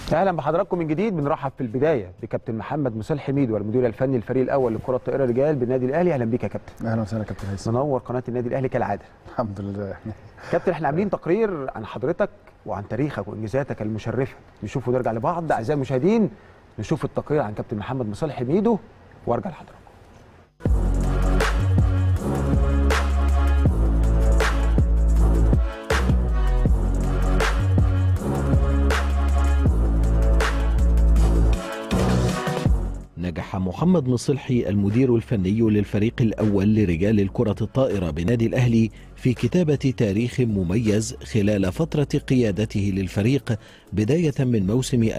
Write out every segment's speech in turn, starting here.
اهلا بحضراتكم من جديد بنرحب في البدايه بكابتن محمد مسال حميد والمدير الفني الفريق الاول لكره الطائره رجال بالنادي الاهلي اهلا بيك يا كابتن اهلا وسهلا كابتن هيثم منور قناه النادي الاهلي كالعاده الحمد لله كابتن احنا عاملين تقرير عن حضرتك وعن تاريخك وانجازاتك المشرفه نشوف ونرجع لبعض اعزائي المشاهدين نشوف التقرير عن كابتن محمد مسال حميدو وارجع لحضراتكم نجح محمد مصلحي المدير الفني للفريق الأول لرجال الكرة الطائرة بنادي الأهلي في كتابة تاريخ مميز خلال فترة قيادته للفريق بداية من موسم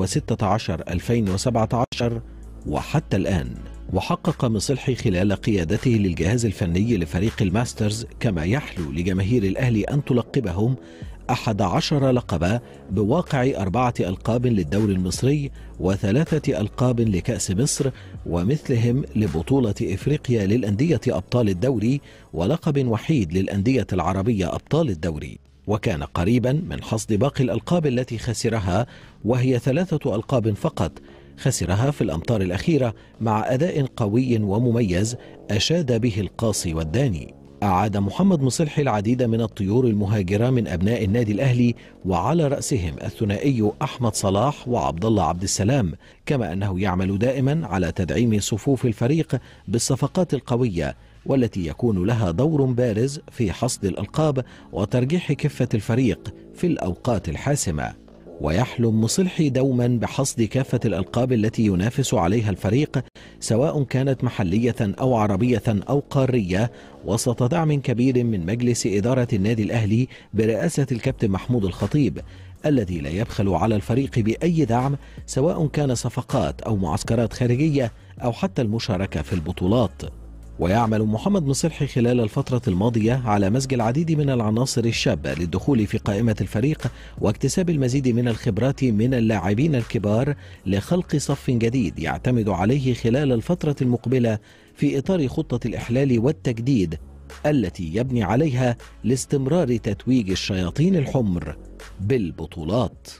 2016-2017 وحتى الآن وحقق مصلحي خلال قيادته للجهاز الفني لفريق الماسترز كما يحلو لجماهير الأهلي أن تلقبهم أحد عشر لقبا بواقع أربعة ألقاب للدوري المصري وثلاثة ألقاب لكأس مصر ومثلهم لبطولة إفريقيا للأندية أبطال الدوري ولقب وحيد للأندية العربية أبطال الدوري وكان قريبا من حصد باقي الألقاب التي خسرها وهي ثلاثة ألقاب فقط خسرها في الأمطار الأخيرة مع أداء قوي ومميز أشاد به القاصي والداني أعاد محمد مصلحي العديد من الطيور المهاجرة من أبناء النادي الأهلي وعلى رأسهم الثنائي أحمد صلاح وعبد الله عبد السلام كما أنه يعمل دائما على تدعيم صفوف الفريق بالصفقات القوية والتي يكون لها دور بارز في حصد الألقاب وترجيح كفة الفريق في الأوقات الحاسمة ويحلم مصلحي دوما بحصد كافة الألقاب التي ينافس عليها الفريق سواء كانت محلية أو عربية أو قارية وسط دعم كبير من مجلس إدارة النادي الأهلي برئاسة الكابتن محمود الخطيب الذي لا يبخل على الفريق بأي دعم سواء كان صفقات أو معسكرات خارجية أو حتى المشاركة في البطولات ويعمل محمد مصلحي خلال الفترة الماضية على مزج العديد من العناصر الشابة للدخول في قائمة الفريق واكتساب المزيد من الخبرات من اللاعبين الكبار لخلق صف جديد يعتمد عليه خلال الفترة المقبلة في إطار خطة الإحلال والتجديد التي يبني عليها لاستمرار تتويج الشياطين الحمر بالبطولات.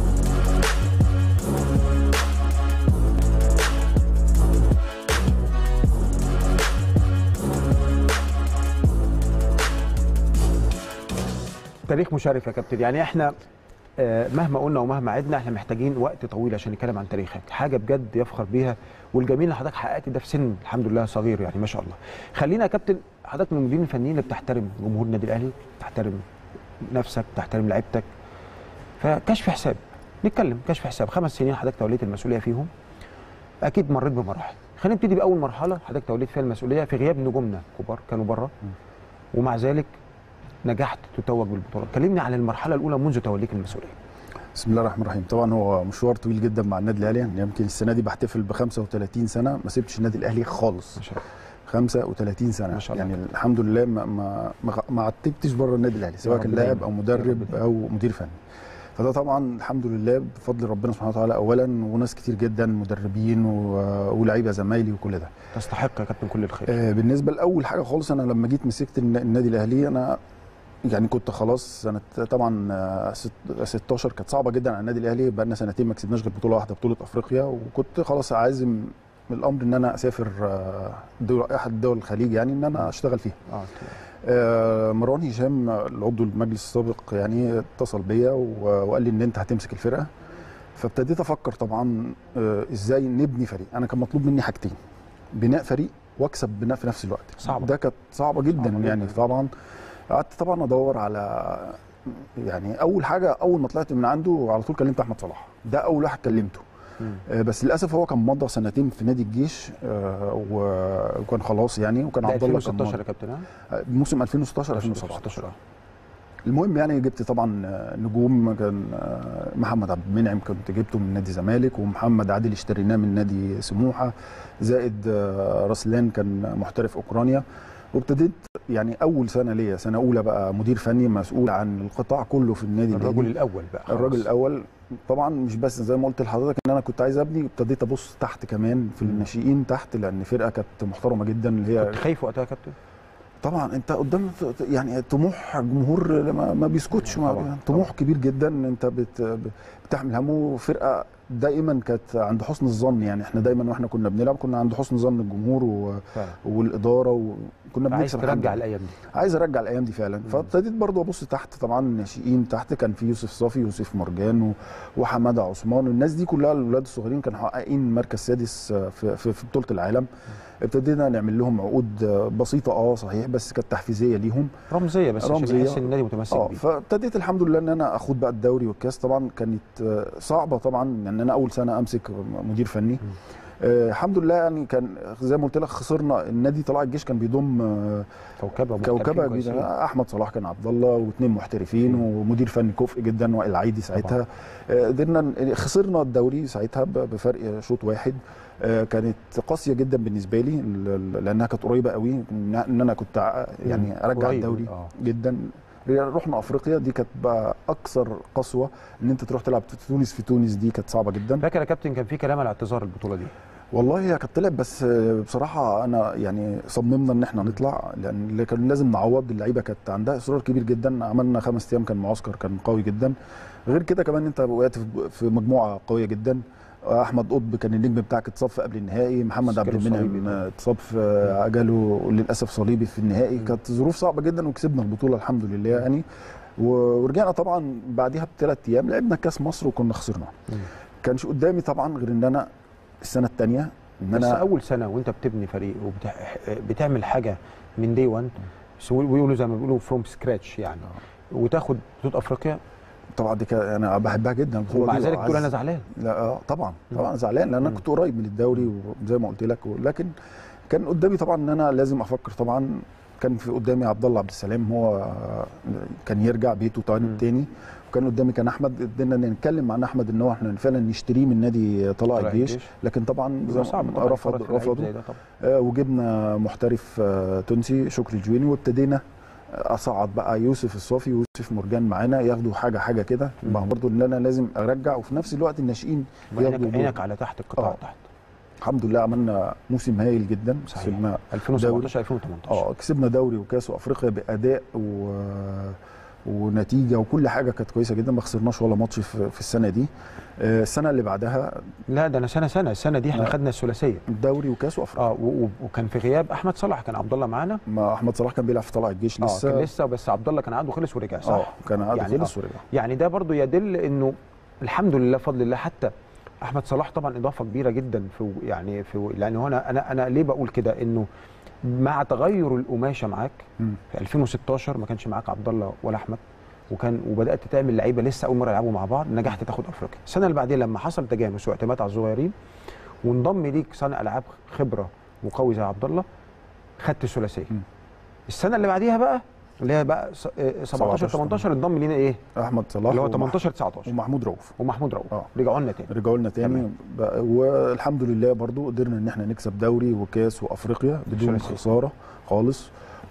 تاريخ مشرف يا كابتن يعني احنا آه، مهما قلنا ومهما عدنا احنا محتاجين وقت طويل عشان نتكلم عن تاريخك حاجه بجد يفخر بيها والجميل ان حضرتك حققت ده في سن الحمد لله صغير يعني ما شاء الله خلينا يا كابتن حضرتك من المديرين الفنيين اللي بتحترم جمهور النادي الاهلي بتحترم نفسك بتحترم لعيبتك فكشف حساب نتكلم كشف حساب خمس سنين حضرتك توليت المسؤوليه فيهم اكيد مريت بمراحل خلينا نبتدي باول مرحله حضرتك توليت فيها المسؤوليه في غياب نجومنا كبار كانوا بره ومع ذلك نجحت تتوج بالبطوله كلمني عن المرحله الاولى منذ توليك المسؤوليه بسم الله الرحمن الرحيم طبعا هو مشوار طويل جدا مع النادي الاهلي يعني يمكن السنه دي بحتفل ب 35 سنه ما سبتش النادي الاهلي خالص ما شاء الله 35 سنه ما شاء الله. يعني الحمد لله ما ما ما- ما عتبتش بره النادي الاهلي سواء رب كان لاعب دايما. او يا مدرب رب دايما. او مدير فني فده طبعا الحمد لله بفضل ربنا سبحانه وتعالى اولا وناس كتير جدا مدربين و- ولاعيبه زمايلي وكل ده تستحق يا كابتن كل الخير آه، بالنسبه لاول حاجه خالص انا لما جيت مسكت الن- النادي الاهلي انا يعني كنت خلاص سنه طبعا آه، ست- 16 كانت صعبه جدا على النادي الاهلي بقى لنا سنتين ما كسبناش غير بطوله واحده بطوله افريقيا وكنت خلاص عازم من الامر ان انا اسافر آه، دول احد دول الخليج يعني ان انا اشتغل فيها اه آه، مروان هشام العضو المجلس السابق يعني اتصل بيا و- وقال لي ان انت هتمسك الفرقه فابتديت افكر طبعا آه، ازاي نبني فريق انا كان مطلوب مني حاجتين بناء فريق واكسب بناء في نفس الوقت صعبة. ده كانت صعبه جدا, صعبة يعني جداً. طبعا قعدت طبعا ادور على يعني اول حاجه اول ما طلعت من عنده على طول كلمت احمد صلاح ده اول واحد كلمته مم. آه، بس للاسف هو كان مضى سنتين في نادي الجيش آه، و- وكان خلاص يعني وكان ده عبد الله كان 2016 مضى. يا كابتن ها آه، موسم 2016 2017 2016 اه المهم يعني جبت طبعا آه، نجوم كان آه، محمد عبد المنعم كنت جبته من نادي الزمالك ومحمد عادل اشتريناه من نادي سموحه زائد آه، رسلان كان محترف اوكرانيا وابتديت يعني اول سنه ليا سنه اولى بقى مدير فني مسؤول عن القطاع كله في النادي الرجل الأهلي. الاول بقى خلاص. الراجل الاول طبعا مش بس زي ما قلت لحضرتك ان انا كنت عايز ابني ابتديت ابص تحت كمان في مم. الناشئين تحت لان فرقه كانت محترمه جدا اللي هي كنت خايف وقتها يا كابتن طبعا انت قدام يعني طموح جمهور ما, ما بيسكتش ما طبعاً، طموح كبير جدا انت بت بتحمل همه فرقه دائما كانت عند حسن الظن يعني احنا دايما واحنا كنا بنلعب كنا عند حسن ظن الجمهور و... فعلا والاداره وكنا عايز بنكسب الحمد ترجع لله. الايام دي عايز ارجع الايام دي فعلا فابتديت برضو ابص تحت طبعا الناشئين تحت كان في يوسف صافي يوسف مرجان و- وحماده عثمان والناس دي كلها الاولاد الصغيرين كانوا محققين مركز سادس في, في, في بطوله العالم ابتدينا نعمل لهم عقود بسيطه اه صحيح بس كانت تحفيزيه ليهم رمزيه بس عشان رمزية. يحس ان النادي متمسك اه بيه فابتديت الحمد لله ان انا اخد بقى الدوري والكاس طبعا كانت آه، صعبه طبعا ان انا اول سنه امسك مدير فني آه الحمد لله يعني كان زي ما قلت لك خسرنا النادي طلائع الجيش كان بيضم آه كوكبه كوكبه محترفين كويسين. جديده احمد صلاح كان عبد الله واثنين محترفين ومدير فني كفء جدا وائل عيدي ساعتها آه، قدرنا ن- خسرنا الدوري ساعتها ب- بفرق شوط واحد آه، كانت قاسيه جدا بالنسبه لي ل- ل- لانها كانت قريبه قوي ان إن انا كنت ع- يعني مم. ارجع قريب، الدوري آه. جدا رحنا افريقيا دي كانت بقى اكثر قسوه ان انت تروح تلعب في تونس في تونس دي كانت صعبه جدا فاكر يا كابتن كان في كلام على اعتذار البطوله دي والله هي كانت طلعت بس بصراحه انا يعني صممنا ان احنا نطلع لان كان لازم نعوض اللعيبه كانت عندها اصرار كبير جدا عملنا خمس ايام كان معسكر كان قوي جدا غير كده كمان انت وقعت في- في مجموعه قويه جدا احمد قطب كان النجم بتاعك اتصاب في قبل النهائي محمد عبد جاله المنعم صليبي. اتصاب في جاله للاسف صليبي في النهائي كانت ظروف صعبه جدا وكسبنا البطوله الحمد لله يعني و- ورجعنا طبعا بعديها بثلاث ايام لعبنا كاس مصر وكنا خسرنا كانش قدامي طبعا غير ان انا السنه الثانيه ان بس انا اول سنه وانت بتبني فريق وبتعمل حاجه من دي 1 ويقولوا زي ما بيقولوا فروم سكراتش يعني وتاخد بطوله افريقيا طبعا دي كا- انا بحبها جدا البطوله ومع دي ذلك تقول وعايز- انا زعلان لا آه، طبعا طبعا زعلان لان انا كنت قريب من الدوري وزي ما قلت لك لكن كان قدامي طبعا ان انا لازم افكر طبعا كان في قدامي عبد الله عبد السلام هو آه، كان يرجع بيته تاني مم. تاني وكان قدامي كان احمد قدرنا نتكلم مع احمد ان هو احنا فعلا نشتريه من نادي طلائع طلائع الجيش الجيش. لكن طبعا زي بيبقى ما صعب طبعا رفض يتفرج في لعيب رفضوا زي ده طبعا آه، وجبنا محترف آه، تونسي شكري الجويني وابتدينا اصعد بقى يوسف الصافي ويوسف مرجان معانا ياخدوا حاجه حاجه كده مم. ما هو برضه ان انا لازم ارجع وفي نفس الوقت الناشئين ياخدوا عينك دور. عينك على تحت القطاع آه. تحت الحمد لله عملنا موسم هايل جدا صحيح. كسبنا 2017 2018 اه كسبنا دوري وكاس وافريقيا باداء و... ونتيجه وكل حاجه كانت كويسه جدا ما خسرناش ولا ماتش في, في السنه دي آه، السنه اللي بعدها لا ده انا سنه سنه السنه دي احنا آه. خدنا الثلاثيه دوري وكاس وافريقيا اه و- و- وكان في غياب احمد صلاح كان عبد الله معانا ما احمد صلاح كان بيلعب في طلائع الجيش اه لسه كان لسه بس عبد الله كان عنده خلص ورجع صح اه كان عقده يعني خلص آه. ورجع يعني ده برضو يدل انه الحمد لله فضل الله حتى احمد صلاح طبعا اضافه كبيره جدا في يعني في لان هو انا انا انا ليه بقول كده انه مع تغير القماشه معاك مم. في 2016 ما كانش معاك عبد الله ولا احمد وكان وبدات تعمل لعيبه لسه اول مره يلعبوا مع بعض نجحت تاخد افريقيا السنه اللي بعديها لما حصل تجانس واعتماد على الصغيرين وانضم ليك صانع العاب خبره مقوي زي عبد الله خدت الثلاثيه مم. السنه اللي بعديها بقى اللي هي بقى س- آه، 17 18 انضم لينا ايه احمد صلاح اللي هو ومح- 18 19 ومحمود رؤوف ومحمود رؤوف آه. رجعوا لنا تاني رجعوا لنا تاني تمام. بقى- والحمد لله برضو قدرنا ان احنا نكسب دوري وكاس وافريقيا بدون ثلاثية. خساره خالص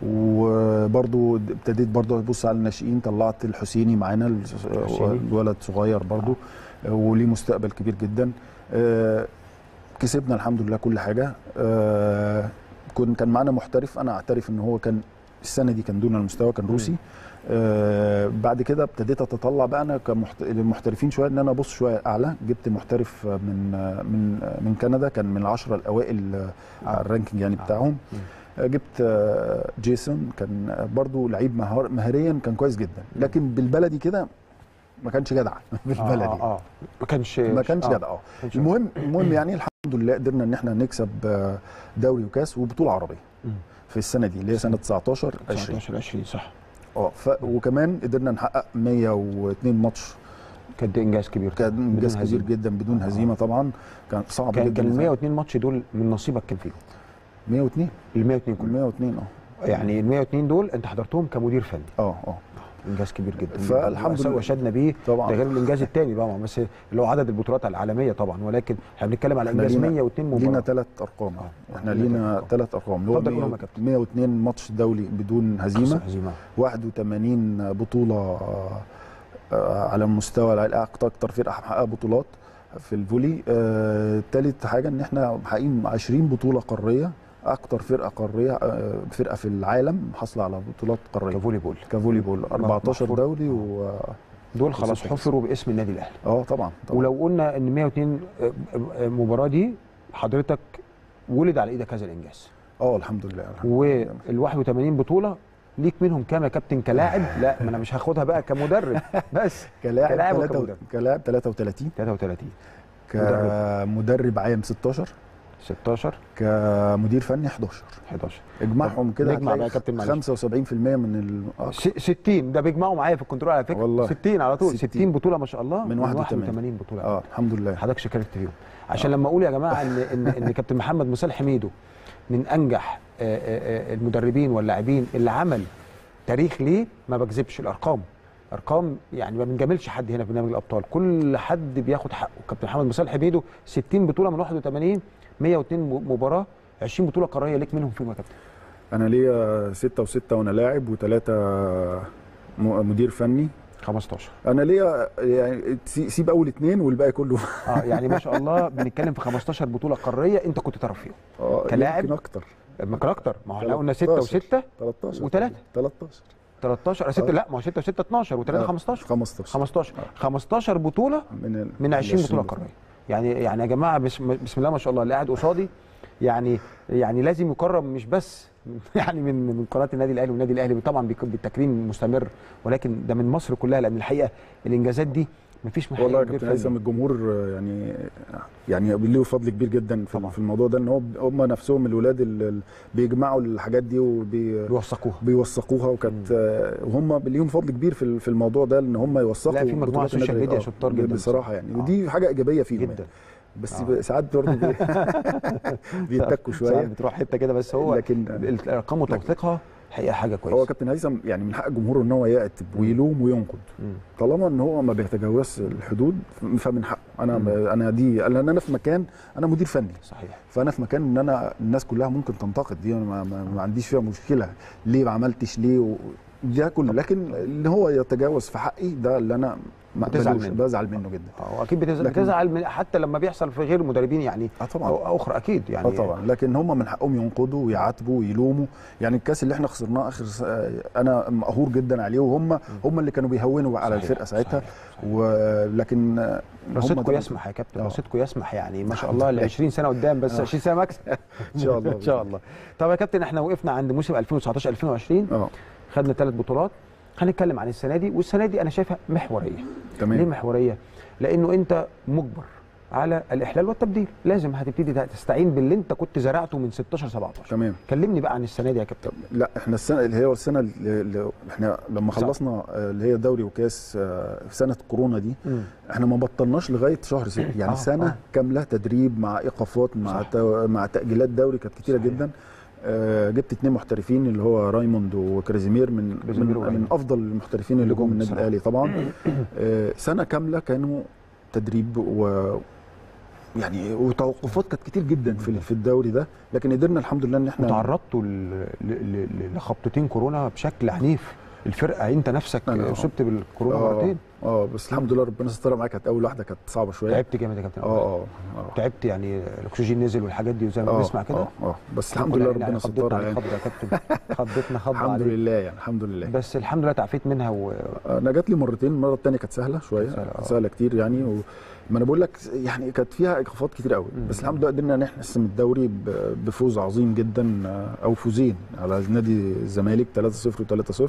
وبرضو ابتديت برضو ابص على الناشئين طلعت الحسيني معانا الحسيني. الولد صغير برضو وليه مستقبل كبير جدا آه، كسبنا الحمد لله كل حاجه آه، كن كان معانا محترف انا اعترف ان هو كان السنه دي كان دون المستوى كان روسي آه بعد كده ابتديت اتطلع بقى انا كمحت... للمحترفين شويه ان انا ابص شويه اعلى جبت محترف من آه، من آه، من كندا كان من العشره الاوائل آه، على الرانكينج يعني آه. بتاعهم آه، جبت آه، جيسون كان آه، برضو لعيب مهار مهاريا كان كويس جدا لكن بالبلدي كده ما كانش جدع بالبلدي اه, آه. ما كانش ما كانش آه. جدع اه كانش- المهم المهم يعني الحمد لله قدرنا ان احنا نكسب آه، دوري وكاس وبطوله عربيه مم. في السنه دي اللي هي سنه 19 20 19 20 صح اه ف... وكمان قدرنا نحقق 102 ماتش كان ده انجاز كبير كان بدون انجاز كبير هزيمة. جدا بدون آه. هزيمه طبعا كان صعب كان جدا كان ال 102 ماتش دول من نصيبك كان فيهم 102 ال 102 كلهم 102 اه يعني ال 102 دول انت حضرتهم كمدير فني اه اه انجاز كبير جدا فالحمد لله. وشدنا بيه طبعا. ده غير الانجاز الثاني طبعا بس اللي هو عدد البطولات العالميه طبعا ولكن احنا بنتكلم على احنا انجاز لينا- 102 لينا مباراه ثلاث ارقام آه. احنا لينا لينا تلات ثلاث ارقام اللي هو اتفضل قولهم يا 100 كابتن. 102 ماتش دولي بدون هزيمه هزيمه 81 بطوله آه، آه، على مستوى الع- اكتر اكتر فرقه محققه بطولات في الفولي آه، تالت حاجه ان احنا محققين 20 بطوله قاريه اكتر فرقه قاريه آه، فرقه في العالم حاصله على بطولات قاريه كفولي بول كفولي بول 14 محفور. دوري و دول خلاص وستة حفروا باسم النادي الاهلي اه طبعا طبعا ولو قلنا ان 102 آه، آه، مباراه دي حضرتك ولد على ايدك هذا الانجاز اه الحمد لله الحمد لله. وال 81 بطوله ليك منهم كام يا كابتن كلاعب لا ما انا مش هاخدها بقى كمدرب بس كلاعب كلاعب تلاتة و- وكمدرب. كلاعب 33 33 كمدرب عام 16 16 كمدير فني 11 11 اجمعهم كده نجمع بقى يا هتلاقي كابتن معلش. 75% من ال... آه، س- 60 ده بيجمعوا معايا في الكنترول على فكره والله. 60 على طول 60. 60 بطوله ما شاء الله من 81. 81 بطوله اه الحمد لله حضرتك شكرت فيهم عشان لما اقول يا جماعه ان ان ان كابتن محمد مصالح حميدو من انجح آه، آه، آه، المدربين واللاعبين اللي عمل تاريخ ليه ما بكذبش الارقام ارقام يعني ما بنجاملش حد هنا في برنامج الابطال كل حد بياخد حقه كابتن محمد مصالح حميدو 60 بطوله من 81 102 م- مباراه 20 بطوله قاريه ليك منهم فيهم يا كابتن انا ليا ستة وستة وانا لاعب وثلاثة مدير فني 15 انا ليا يعني سي- سيب اول اتنين والباقي كله اه يعني ما شاء الله بنتكلم في 15 بطوله قاريه انت كنت تعرف فيهم اه كلاعب؟ يمكن اكتر ما كان اكتر ما احنا قلنا 6 13. و6 13 وتلاتة. 13 13 6 آه. لا ما هو 6 و6 12 و3 آه. 15 15 15 15 بطوله من ال... من 20 بطوله بطولة. قاريه يعني يعني يا جماعه بسم, بسم الله ما شاء الله اللي قاعد قصادي يعني يعني لازم يكرم مش بس يعني من من قناه النادي الاهلي والنادي الاهلي طبعا بيكون بالتكريم مستمر ولكن ده من مصر كلها لان الحقيقه الانجازات دي مفيش محل والله يا كبير كابتن فيها. هيثم الجمهور آه، يعني يعني له فضل كبير جدا في, طبعا. في الموضوع ده ان هو هم نفسهم الولاد اللي بيجمعوا الحاجات دي وبي بيوثقوها بيوثقوها وكانت آه، وهم ليهم فضل كبير في في الموضوع ده ان هم يوثقوا لا، في مجموعة بطولات سوشيال النادي. ميديا آه، شطار جدا بصراحه يعني آه. ودي حاجه ايجابيه فيهم جدا يعني. بس آه. ساعات برضه بي- بيتكوا ساعات شويه بتروح حته كده بس هو لكن الارقام وتوثيقها حقيقه حاجه هو كويسه كابتن هيثم يعني من حق الجمهور ان هو يعتب ويلوم وينقد مم. طالما ان هو ما بيتجاوزش الحدود فمن حقه انا مم. انا دي لان انا في مكان انا مدير فني صحيح فانا في مكان ان انا الناس كلها ممكن تنتقد دي انا ما, ما, ما عنديش فيها مشكله ليه ما عملتش ليه و... ده كله لكن ان هو يتجاوز في حقي ده اللي انا ما بتزعل بزعل منه. بزعل منه جدا اه اكيد بتزعل, لكن- بتزعل من حتى لما بيحصل في غير المدربين يعني اه طبعا أو اخرى اكيد يعني اه طبعا لكن هم من حقهم ينقدوا ويعاتبوا ويلوموا يعني الكاس اللي احنا خسرناه اخر س- انا مقهور جدا عليه وهم هم اللي كانوا بيهونوا على صحيح، الفرقه ساعتها صحيح، صحيح. ولكن هم رصيدكم ده- يسمح يا كابتن آه. رصيدكم يسمح يعني ما شاء الحمد الله ال لله. 20 سنه قدام بس آه. 20 سنه مكسب ان شاء الله ان شاء الله طب يا كابتن احنا وقفنا عند موسم 2019 2020 اه خدنا ثلاث بطولات هنتكلم عن السنه دي والسنه دي انا شايفها محوريه ليه تمام محوريه لانه انت مجبر على الاحلال والتبديل لازم هتبتدي تستعين باللي انت كنت زرعته من 16 17 تمام كلمني بقى عن السنه دي يا كابتن لا احنا السنه اللي هي السنه اللي اللي احنا لما خلصنا آه، اللي هي دوري وكاس آه، في سنه كورونا دي مم. احنا ما بطلناش لغايه شهر ستة يعني آه، سنه آه. كامله تدريب مع ايقافات مع صح. تو... مع تاجيلات دوري كانت كتيره صحيح. جدا آه، جبت اتنين محترفين اللي هو رايموند وكريزيمير من من, كريزيمير ورايموند. من افضل المحترفين اللي جم من النادي بصراحة. الاهلي طبعا آه، سنه كامله كانوا تدريب و يعني وتوقفات كانت كتير جدا في في الدوري ده لكن قدرنا الحمد لله ان احنا وتعرضتوا ل- ل- ل- لخبطتين كورونا بشكل عنيف الفرقه انت نفسك أنا- اصبت بالكورونا اه مرتين اه بس الحمد لله ربنا سترها معايا كانت اول واحده كانت صعبه شويه تعبت جامد يا كابتن اه اه اه تعبت يعني الاكسجين نزل والحاجات دي وزي ما اه بنسمع كده اه اه بس الحمد لله ربنا خضتنا سترها عليك يعني خضه يا كابتن خضتنا خضه الحمد عليك لله يعني الحمد لله بس الحمد لله تعافيت منها و... انا جات لي مرتين المره الثانيه كانت سهله شويه سهلة، آه. سهله, سهلة كتير يعني و... ما انا بقول لك يعني كانت فيها ايقافات كتير قوي مم. بس الحمد لله قدرنا نحسم الدوري ب- بفوز عظيم جدا آه، او فوزين على نادي الزمالك 3-0 و3-0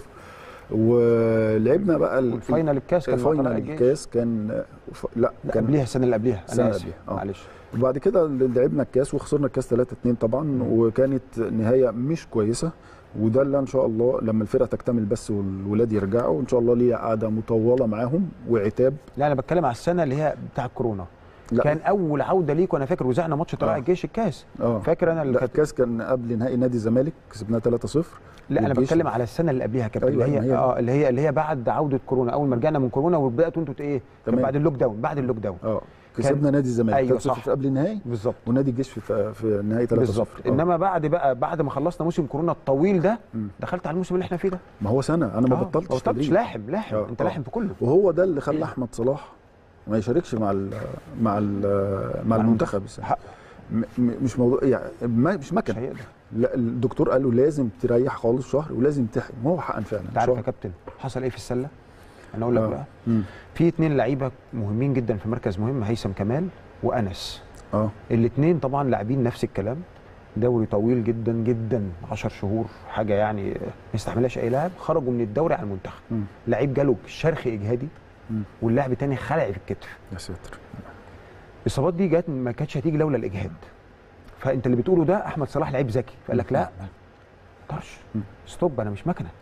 ولعبنا بقى ال- والفاينل الكاس كان مع طلائع الفاينل الجيش. الكاس كان آه، ف... لا لا كان قبليها السنه اللي قبليها السنة انا اسف قبليها، آه. معلش وبعد كده لعبنا الكاس وخسرنا الكاس 3 2 طبعا وكانت نهايه مش كويسه وده اللي ان شاء الله لما الفرقه تكتمل بس والولاد يرجعوا ان شاء الله ليا قعده مطوله معاهم وعتاب لا انا بتكلم على السنه اللي هي بتاع الكورونا لا كان اول عوده ليك وانا فاكر وزعنا ماتش طلائع آه. الجيش الكاس اه فاكر انا اللي لا كانت الكاس كان قبل نهائي نادي الزمالك كسبناه 3 0 لا انا والجيش- بتكلم على السنه اللي قبليها يا كابتن أيوة، اللي ما هي هي- اه اللي هي اللي هي بعد عوده كورونا اول ما رجعنا من كورونا وبداتوا انتوا ايه كان تمام. بعد اللوك داون بعد اللوك داون اه كسبنا نادي الزمالك أيوة، 3 صح. 0 قبل النهائي بالظبط ونادي الجيش في في النهائي 3 0 بالظبط انما بعد بقى بعد ما خلصنا موسم كورونا الطويل ده مم. دخلت على الموسم اللي احنا فيه ده ما هو سنه انا ما آه، بطلتش ما بطلتش تدريب. لاحم لاحم آه، انت آه. لاحم في كله وهو ده اللي خلى احمد صلاح ما يشاركش مع ال مع ال مع المنتخب حق م- م- مش موضوع يعني ما مش مش مكن هيقدر لا الدكتور قال له لازم تريح خالص شهر ولازم تحقن هو حقن فعلا انت عارف يا شهر. كابتن حصل ايه في السله انا اقول لك آه. بقى مم. في اتنين لعيبه مهمين جدا في مركز مهم هيثم كمال وانس اه الاثنين طبعا لاعبين نفس الكلام دوري طويل جدا جدا 10 شهور حاجه يعني ما يستحملهاش اي لاعب خرجوا من الدوري على المنتخب مم. لعيب جاله شرخ اجهادي مم. واللاعب الثاني خلع في الكتف يا ساتر الاصابات دي جت ما كانتش هتيجي لولا الاجهاد فانت اللي بتقوله ده احمد صلاح لعيب ذكي فقال لك لا ما تقدرش مم. ستوب انا مش مكنه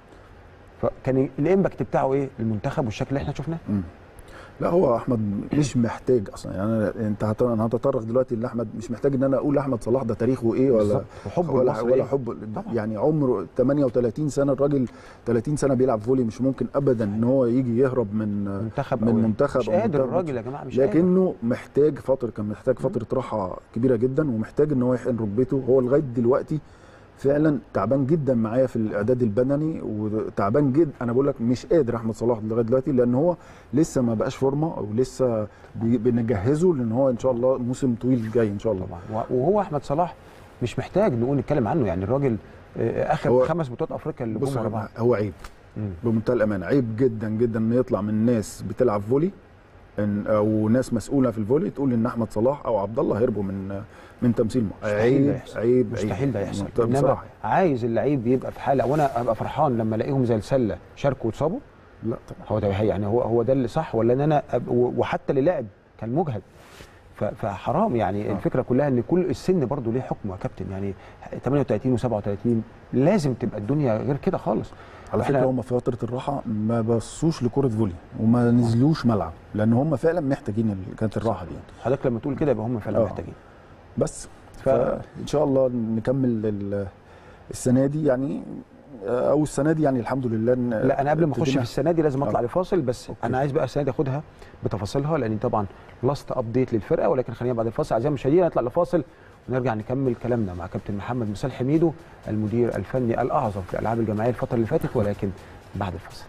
فكان الامباكت بتاعه ايه المنتخب والشكل اللي احنا شفناه مم. لا هو احمد مش محتاج اصلا يعني أنا انت هت- انا هتطرق دلوقتي لاحمد مش محتاج ان انا اقول احمد صلاح ده تاريخه ايه ولا بالظبط. وحبه ولا لمصر ولا إيه؟ حب طبعا. يعني عمره 38 سنه الراجل 30 سنه بيلعب فولي مش ممكن ابدا ان هو يجي يهرب من منتخب من أو إيه؟ منتخب مش أو قادر منتخب. الراجل يا جماعه مش قادر لكنه محتاج فتره كان محتاج فتره راحه كبيره جدا ومحتاج ان هو يحقن ركبته هو لغايه دلوقتي فعلا تعبان جدا معايا في الاعداد البدني وتعبان جدا انا بقول لك مش قادر احمد صلاح لغايه دلوقتي لان هو لسه ما بقاش فورمه او لسه بي- بنجهزه لان هو ان شاء الله موسم طويل جاي ان شاء الله طبعا وهو احمد صلاح مش محتاج نقول نتكلم عنه يعني الراجل آه، اخر هو- خمس بطولات افريقيا اللي بص جم ورا بعض هو عيب مم. بمنتهى الامانه عيب جدا جدا ان يطلع من ناس بتلعب فولي إن او ناس مسؤوله في الفولي تقول ان احمد صلاح او عبد الله هربوا من من تمثيل مصر مستحيل ده عيب يحصل. عيب مستحيل ده يحصل طب انما بصراحه عايز اللعيب يبقى في حاله وانا ابقى فرحان لما الاقيهم زي السله شاركوا واتصابوا لا طبعا هو ده يعني هو هو ده اللي صح ولا ان انا أب- و- وحتى اللي لعب كان مجهد ف- فحرام يعني آه. الفكره كلها ان كل السن برضه ليه حكم يا كابتن يعني 38 و37 لازم تبقى الدنيا غير كده خالص على إحنا- فكره هم في فتره الراحه ما بصوش لكره فولي وما نزلوش ملعب لان هم فعلا محتاجين ال- كانت الراحه دي حضرتك لما تقول كده يبقى هم فعلا آه. محتاجين بس ف- فان شاء الله نكمل ال- السنه دي يعني او السنه دي يعني الحمد لله إن لا انا قبل ما اخش ابتدينا- في السنه دي لازم اطلع آه. لفاصل بس أوكي. انا عايز بقى السنه دي اخدها بتفاصيلها لان طبعا لاست ابديت للفرقه ولكن خلينا بعد الفاصل اعزائي المشاهدين نطلع لفاصل ونرجع نكمل كلامنا مع كابتن محمد مسال حميدو المدير الفني الاعظم في الالعاب الجماعيه الفتره اللي فاتت ولكن بعد الفاصل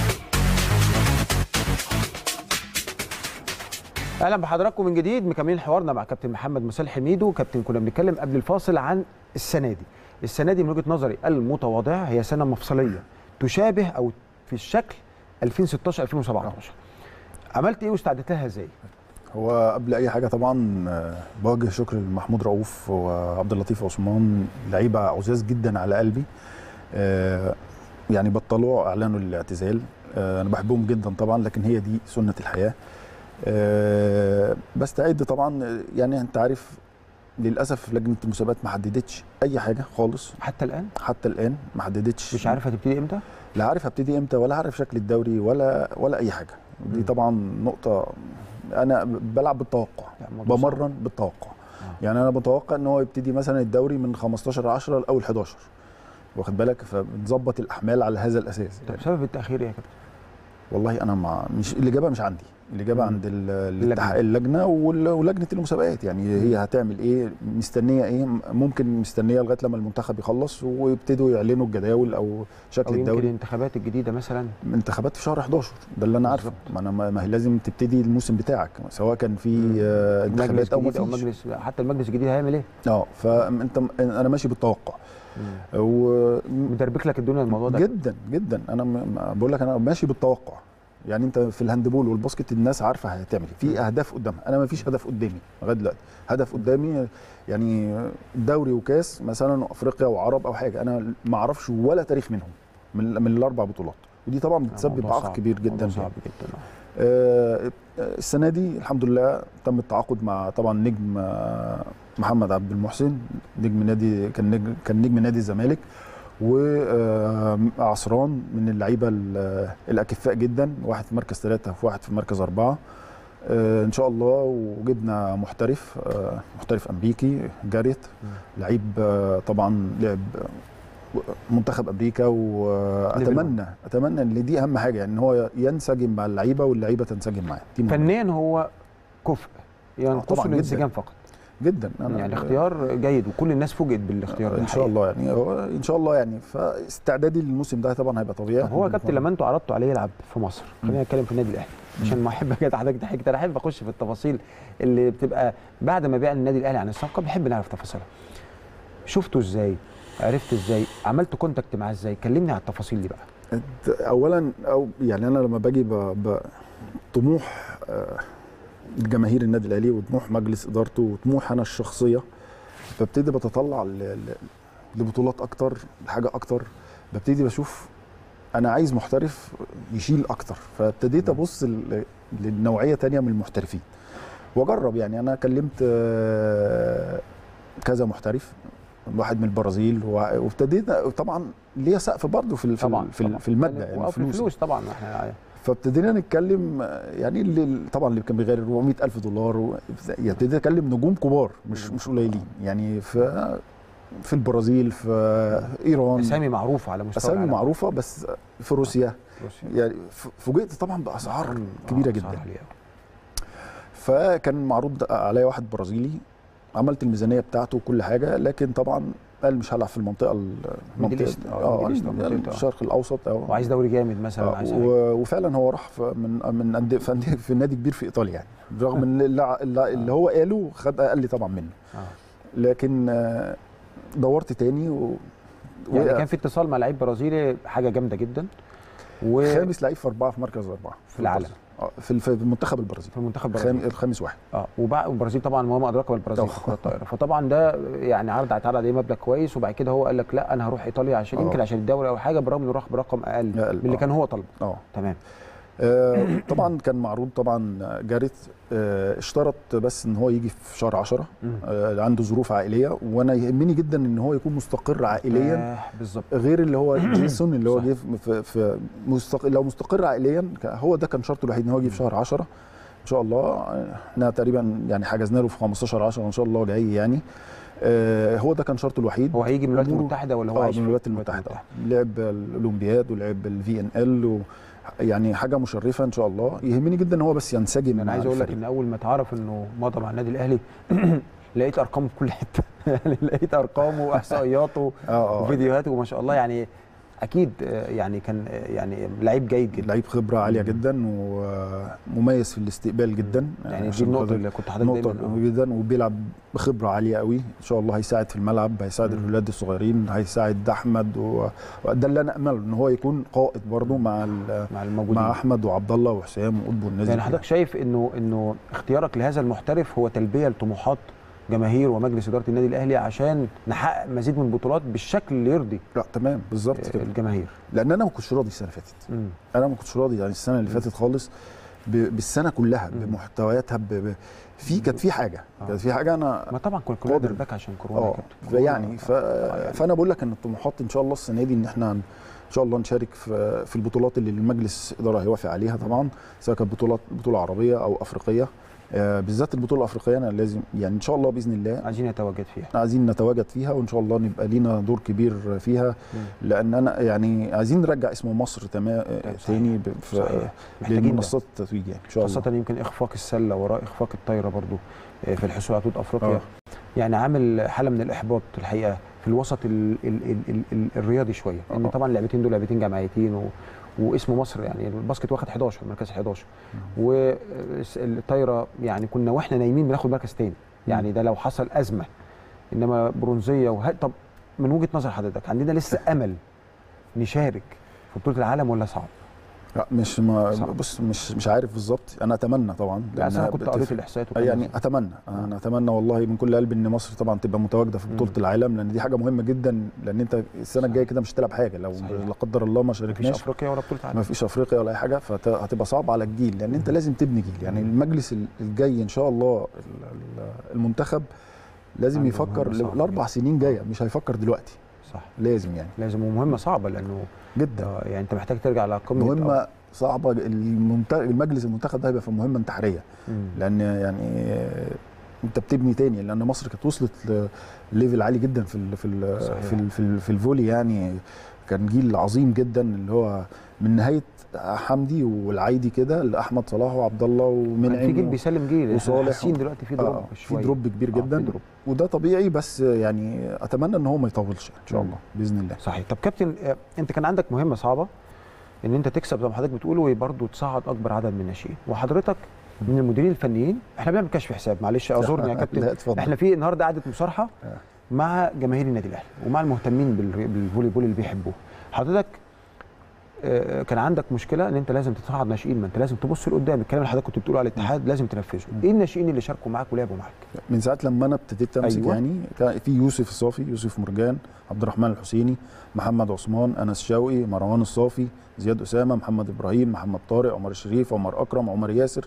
اهلا بحضراتكم من جديد مكملين حوارنا مع كابتن محمد مسال حميدو كابتن كنا بنتكلم قبل الفاصل عن السنه دي السنه دي من وجهه نظري المتواضعه هي سنه مفصليه تشابه او في الشكل 2016 2017 عملت ايه واستعدت لها ازاي هو قبل اي حاجه طبعا آه، بوجه شكر لمحمود رؤوف وعبد اللطيف عثمان لعيبه عزاز جدا على قلبي آه، يعني بطلوا اعلنوا الاعتزال آه، انا بحبهم جدا طبعا لكن هي دي سنه الحياه آه، بستعد طبعا آه، يعني انت عارف للاسف لجنه المسابقات ما حددتش اي حاجه خالص حتى الان حتى الان ما حددتش مش عارف هتبتدي امتى لا عارف هبتدي امتى ولا عارف شكل الدوري ولا ولا اي حاجه دي مم. طبعا نقطه انا بلعب بالتوقع لا، الموضوع صعب. بمرن بالتوقع يعني انا بتوقع ان هو يبتدي مثلا الدوري من 15 10 لاول 11 واخد بالك فبنظبط الاحمال على هذا الاساس طب سبب التاخير ايه يا كابتن والله انا مع مش الاجابه مش عندي الاجابه مم. عند ال- اللجنة. الاتحاد- اللجنه وال- ولجنه المسابقات يعني هي هتعمل ايه مستنيه ايه ممكن مستنيه لغايه لما المنتخب يخلص ويبتدوا يعلنوا الجداول او شكل او يمكن الدوري الانتخابات الجديده مثلا انتخابات في شهر 11 ده اللي انا عارفه بالظبط. ما انا ما ما هي لازم تبتدي الموسم بتاعك سواء كان في آه، مجلس انتخابات او ما جديد او فيش مجلس حتى المجلس الجديد هيعمل ايه؟ اه فانت انا ماشي بالتوقع و مدربك لك الدنيا الموضوع ده جدا جدا انا م- م- بقول لك انا ماشي بالتوقع يعني انت في الهاندبول والباسكت الناس عارفه هتعمل ايه في اهداف قدامها انا ما فيش هدف قدامي لغايه دلوقتي هدف قدامي يعني دوري وكاس مثلا وافريقيا وعرب او حاجه انا ما اعرفش ولا تاريخ منهم من, من الاربع بطولات ودي طبعا بتسبب موضوع عائق صعب. كبير جدا موضوع فيها. صعب جدا آه. آه، السنه دي الحمد لله تم التعاقد مع طبعا نجم آه، محمد عبد المحسن نجم نادي كان نجم كان نجم نادي الزمالك وعصران من اللعيبه ال- الاكفاء جدا واحد في مركز ثلاثه وواحد في مركز اربعه آه، ان شاء الله وجبنا محترف آه، محترف امريكي جاريت لعيب آه، طبعا لعب منتخب امريكا واتمنى اتمنى ان دي اهم حاجه يعني ان هو ينسجم مع اللعيبه واللعيبه تنسجم معاه دي مهمة. فنيا هو كفء ينقصه طبعاً جداً. الانسجام فقط جدا يعني اختيار جيد وكل الناس فوجئت بالاختيار ده ان شاء الحقيقة. الله يعني هو ان شاء الله يعني فاستعدادي للموسم ده طبعا هيبقى طبيعي طب هو يا كابتن لما انتوا عرضتوا عليه يلعب في مصر خلينا نتكلم في النادي الاهلي عشان ما احب كده حضرتك ضحكت انا احب اخش في التفاصيل اللي بتبقى بعد ما بيعلن النادي الاهلي عن الصفقه بنحب نعرف تفاصيلها شفتوا ازاي عرفت ازاي عملت كونتاكت معاه ازاي كلمني على التفاصيل دي بقى اولا او يعني انا لما باجي ب... ب... طموح آه، جماهير النادي الاهلي وطموح مجلس ادارته وطموح انا الشخصيه ببتدي بتطلع ل... ل... لبطولات اكتر لحاجه اكتر ببتدي بشوف انا عايز محترف يشيل اكتر فابتديت ابص ل... للنوعيه تانية من المحترفين واجرب يعني انا كلمت آه، كذا محترف واحد من البرازيل وع- وابتديت طبعا ليا سقف برضه في ال- في, طبعا ال- في, ال- طبعاً. في الماده يعني وفي الفلوس الفلوس طبعا احنا فابتدينا نتكلم آه، يعني اللي طبعا اللي كان بيغير 400 الف دولار و... يعني ابتديت اتكلم نجوم كبار مش مش قليلين يعني في في البرازيل في ايران اسامي معروفه على مستوى اسامي العالم. معروفه بس في روسيا روسيا. يعني ف- فوجئت طبعا باسعار آه، كبيره أسعار جدا عالية أوي. فكان معروض عليا واحد برازيلي عملت الميزانيه بتاعته وكل حاجه لكن طبعا قال مش هلعب في المنطقه ال- ميدل المنطقه إيست، آه، اه ميدل إيست، يعني منطقة، آه. الشرق الاوسط او وعايز دوري جامد مثلا آه، عايز حاجة. و- وفعلا هو راح في- من من أندية في أندية في نادي كبير في ايطاليا يعني رغم ان اللي, اللي اللي هو قاله خد اقل طبعا منه آه. لكن آه، دورت تاني و يعني وقع كان في اتصال مع لعيب برازيلي حاجه جامده جدا وفي خامس لعيب في اربعه في مركز اربعه في العالم. آه، في الف- في المنتخب البرازيلي المنتخب خام- البرازيلي الخامس واحد اه وبعد البرازيل طبعا وما ادراك ما البرازيل طبعا. في كره الطائره فطبعا ده يعني عرض اتعرض عليه مبلغ كويس وبعد كده هو قال لك لا انا هروح ايطاليا عشان آه. يمكن عشان الدوري او حاجه برغم انه راح برقم اقل أقل، من اللي آه. كان هو طالبه اه تمام آه، طبعا كان معروض طبعا جاريث آه، اشترط بس ان هو يجي في شهر 10 مم. آه، عنده ظروف عائليه وانا يهمني جدا ان هو يكون مستقر عائليا آه بالظبط غير اللي هو جيسون اللي هو صح. جه في- في, في مستق... لو مستقر عائليا ك- هو ده كان شرطه الوحيد ان هو يجي في شهر 10 ان شاء الله احنا تقريبا يعني حجزنا له في 15 10 ان شاء الله جاي يعني آه هو ده كان شرطه الوحيد هو هيجي من الولايات أموره- المتحده ولا هو اه عايش من في الولايات المتحده لعب الاولمبياد ولعب الفي ان ال و... يعني حاجه مشرفه ان شاء الله يهمني جدا ان هو بس ينسجم انا مع عايز اقول لك الفريق. ان اول ما اتعرف انه مضى مع النادي الاهلي لقيت ارقامه في كل حته يعني لقيت ارقامه واحصائياته اه اه وفيديوهاته وما شاء الله يعني اكيد آه، يعني كان آه، يعني لعيب جيد جدا لعيب خبره عاليه مم. جدا ومميز في الاستقبال جدا يعني دي عشان النقطه خاطر- اللي كنت حضرتك نقطة دايما آه. جدا وبيلعب بخبرة عالية قوي ان شاء الله هيساعد في الملعب هيساعد مم. الولاد الصغيرين هيساعد احمد و- وده اللي انا امله ان هو يكون قائد برضه مع ال- مع الموجودين مع احمد وعبد الله وحسام وقطب والناس يعني دي حضرتك شايف انه انه اختيارك لهذا المحترف هو تلبيه لطموحات جماهير ومجلس اداره النادي الاهلي عشان نحقق مزيد من البطولات بالشكل اللي يرضي لا تمام بالظبط كده الجماهير لان انا ما كنتش راضي السنه اللي فاتت مم. انا ما كنتش راضي يعني السنه اللي فاتت خالص ب- بالسنه كلها مم. بمحتوياتها ب... ب... في كانت في حاجه آه. كانت في حاجه انا ما طبعا كنا كلنا قادر. درباك عشان كورونا يا اه كابتن كورونا. يعني ف... آه، يعني. فانا بقول لك ان الطموحات ان شاء الله السنه دي ان احنا ان شاء الله نشارك في في البطولات اللي المجلس اداره هيوافق عليها طبعا سواء كانت بطولات بطوله عربيه او افريقيه آه، بالذات البطوله الافريقيه انا لازم يعني ان شاء الله باذن الله عايزين يتواجد فيها عايزين نتواجد فيها وان شاء الله نبقى لينا دور كبير فيها مم. لان انا يعني عايزين نرجع اسم مصر تمام صحيح. تاني ب- في صحيح محتاجين ده. لمنصات التتويج يعني ان شاء الله خاصة يمكن إخفاق السلة وراء إخفاق الطايرة برضو آه، في الحصول على بطولة أفريقيا آه. يعني عامل حالة من الإحباط الحقيقة في الوسط ال ال ال ال ال الرياضي شوية لأن آه. طبعا اللعبتين دول لعبتين جماعيتين و واسم مصر يعني الباسكت واخد 11 مركز 11 والطايرة يعني كنا واحنا نايمين بناخد مركز تاني يعني ده لو حصل أزمة إنما برونزية وه... طب من وجهة نظر حضرتك عندنا لسه أمل نشارك في بطولة العالم ولا صعب؟ لا مش ما صعب. بص مش مش عارف بالظبط انا اتمنى طبعا لا أصل أنا لأنها كنت بتفرق. قريت الإحصائيات وكان يعني مظبوط. اتمنى انا اتمنى والله من كل قلبي ان مصر طبعا تبقى متواجده في بطوله مم. العالم لان دي حاجه مهمه جدا لان انت السنه الجايه كده مش هتلعب حاجه لو صحيح. لا قدر الله ما مفيش شاركناش أفريقيا ولا بطولة عالم ما فيش افريقيا ولا اي حاجه فهتبقى صعب على الجيل لان انت مم. لازم تبني جيل يعني مم. المجلس ال- الجاي ان شاء الله ال- ال- المنتخب لازم عنده يفكر مهمة صعبة الاربع جدا. سنين جايه مش هيفكر دلوقتي صح لازم يعني لازم ومهمه صعبه لانه جدا آه، يعني انت محتاج ترجع لقمه مهمه صعبه المنت- المجلس المنتخب ده هيبقى في مهمه انتحاريه مم. لان يعني آه، انت بتبني تاني لان مصر كانت وصلت لليفل عالي جدا في ال في ال صحيح. في ال في, ال في الفولي يعني كان جيل عظيم جدا اللي هو من نهايه حمدي والعايدي كده لاحمد صلاح وعبد الله كان ومنعم في جيل و- بيسلم جيل احنا وصالح حاسين و- دلوقتي في آه، دروب في شويه دروب كبير آه، جدا في دروب. وده طبيعي بس يعني اتمنى ان هو ما يطولش ان شاء مم. الله باذن الله صحيح طب كابتن آه، انت كان عندك مهمه صعبه ان انت تكسب زي ما حضرتك بتقول وبرضه تصعد اكبر عدد من الناشئين وحضرتك من المديرين الفنيين احنا بنعمل كشف حساب معلش اعذرني يا كابتن لا اتفضل احنا في النهارده قعده مصارحه آه. مع جماهير النادي الاهلي ومع المهتمين بال- بالفولي بول اللي بيحبوه حضرتك آه، كان عندك مشكله ان انت لازم تصعد ناشئين ما انت لازم تبص لقدام الكلام اللي حضرتك كنت بتقوله على الاتحاد لازم تنفذه ايه الناشئين اللي شاركوا معاك ولعبوا معاك من ساعه لما انا ابتديت امسك أيوة. أيوة. يعني كان في يوسف الصافي يوسف مرجان عبد الرحمن الحسيني محمد عثمان انس شوقي مروان الصافي زياد اسامه محمد ابراهيم محمد طارق عمر الشريف عمر اكرم عمر ياسر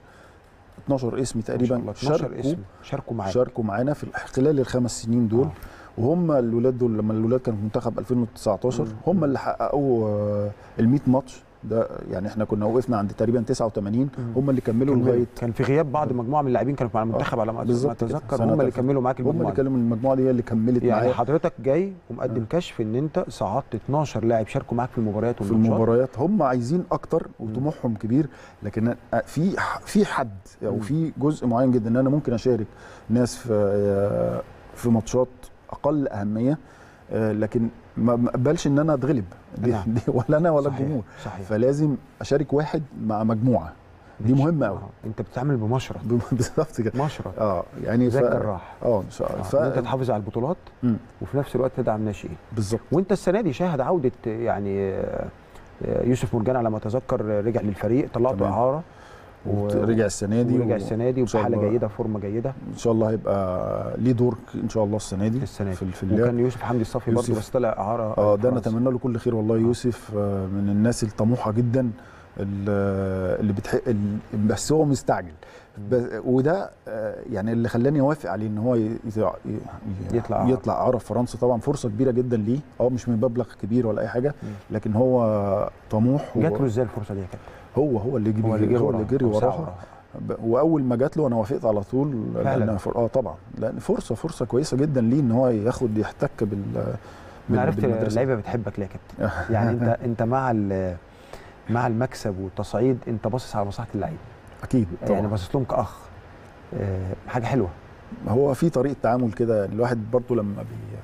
12 اسم ما شاء تقريبا الله 12 شاركوا اسم شاركوا معاك شاركوا معانا في خلال الخمس سنين دول آه. وهم الولاد دول لما الولاد كانوا في منتخب 2019 مم. هم اللي حققوا آه، ال 100 ماتش ده يعني احنا كنا وقفنا عند تقريبا 89 مم. هم اللي كملوا كان- لغايه كان في غياب بعض مجموعه من اللاعبين كانوا مع المنتخب على ما ما بالظبط كده. اتذكر سنة هم اللي 2000. كملوا معاك هم اللي المجموعه دي. كانوا من المجموعه دي هي اللي كملت يعني معايا حضرتك جاي ومقدم آه. كشف ان انت صعدت 12 لاعب شاركوا معاك في المباريات في والماتشات المباريات هم عايزين اكتر وطموحهم كبير لكن في في حد او مم. في جزء معين جدا ان انا ممكن اشارك ناس في في ماتشات اقل اهميه آه، لكن ما ما اقبلش ان انا اتغلب دي, نعم. دي ولا انا ولا صحيح، الجمهور صحيح فلازم اشارك واحد مع مجموعه دي ماشي. مهمه قوي آه. انت بتتعامل بمشرط بالظبط كده مشرط اه يعني زي ف... الجراح اه ان شاء الله آه. ف... ان انت تحافظ على البطولات مم. وفي نفس الوقت تدعم ناشئين بالظبط وانت السنه دي شاهد عوده يعني آه، آه، يوسف مرجان على ما اتذكر آه، رجع للفريق طلعته تمام. اعاره و- ورجع السنه دي ورجع و- السنه دي إن شاء وبحاله الله. جيده فورمه جيده ان شاء الله هيبقى ليه دور ان شاء الله السنه دي السنه دي في, في اللعب وكان يوسف حمدي الصافي برضه يوسف. بس طلع اعاره اه ده فرنسا. نتمنى له كل خير والله يوسف آه، من الناس الطموحه جدا ال- اللي بتحق ال- بس هو مستعجل بس وده آه، يعني اللي خلاني اوافق عليه ان هو ي- يطلع يطلع إعارة. يطلع اعاره في فرنسا طبعا فرصه كبيره جدا ليه اه مش من مبلغ كبير ولا اي حاجه مم. لكن هو طموح جات له و- ازاي الفرصه دي يا كابتن؟ هو هو اللي جري هو اللي جري هو وراها اللي جري أو سعى وراها ب- واول ما جات له انا وافقت على طول فعلا؟ لان فر... اه طبعا لان فرصه فرصه كويسه جدا ليه ان هو ياخد يحتك بال انا عرفت بالمدرسة. اللعيبه بتحبك ليه يا كابتن؟ يعني انت انت مع ال- مع المكسب والتصعيد انت باصص على مصلحه اللعيبه اكيد طبعا يعني باصص لهم كاخ آه، حاجه حلوه هو في طريقه تعامل كده يعني الواحد برضو لما بي